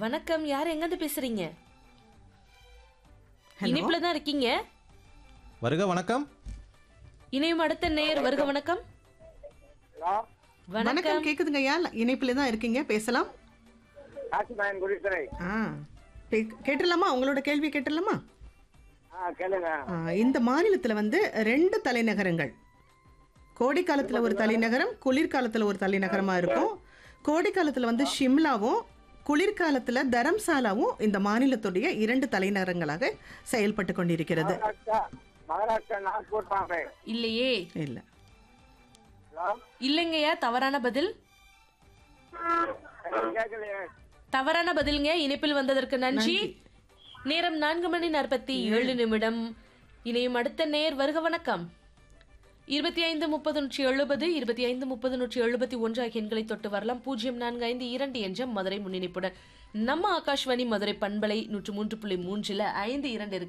வணக்கம் யார் எங்க இருந்து பேசுறீங்க ஹலோ இணைப்புல தான் இருக்கீங்க வருக வணக்கம் இணையும் அடுத்த நேயர் வருக வணக்கம் ஹலோ வணக்கம் வணக்கம் கேக்குதுங்க ஐயா இணைப்புல தான் இருக்கீங்க பேசலாம் காசிமாயன் குடித்துறை ஆ பே- கேட்டுடலாமா உங்களோட கேள்வி கேட்டுடலாமா ஆ கேளுங்க ஆ, இந்த மாநிலத்துல வந்து ரெண்டு தலைநகரங்கள் கோடை காலத்துல ஒரு தலைநகரம் குளிர்காலத்துல ஒரு தலைநகரமா இருக்கும் கோடை காலத்துல வந்து ஷிம்லாவும் குளிர்காலத்துல தரம்சாலாவும் இந்த மாநிலத்துடைய இரண்டு தலைநகரங்களாக செயல்பட்டு கொண்டிருக்கிறது மகாராஷ்டிரா மகாராஷ்டிரா நாக்பூர் பாம்பே இல்லையே இல்ல ஹலோ இல்லைங்கய்யா தவறான பதில் எனக்கு கேட்கலையே தவறான பதிலுங்க இணைப்பில் வந்ததற்கு நன்றி நேரம் நான்கு மணி நாற்பத்தி ஏழு நிமிடம் இணையும் அடுத்த நேர் வருக வணக்கம் இருபத்தி ஐந்து முப்பது நூற்றி எழுபது இருபத்தி ஐந்து முப்பது நூற்றி எழுபத்தி ஒன்று ஆகிய எண்களை தொட்டு வரலாம் பூஜ்ஜியம் நான்கு ஐந்து இரண்டு என்ற மதுரை முன்னிணைப்புடன் நம்ம ஆகாஷ்வாணி மதுரை பண்பலை நூற்று மூன்று புள்ளி மூன்றுல ஐந்து இரண்டு இருக்கு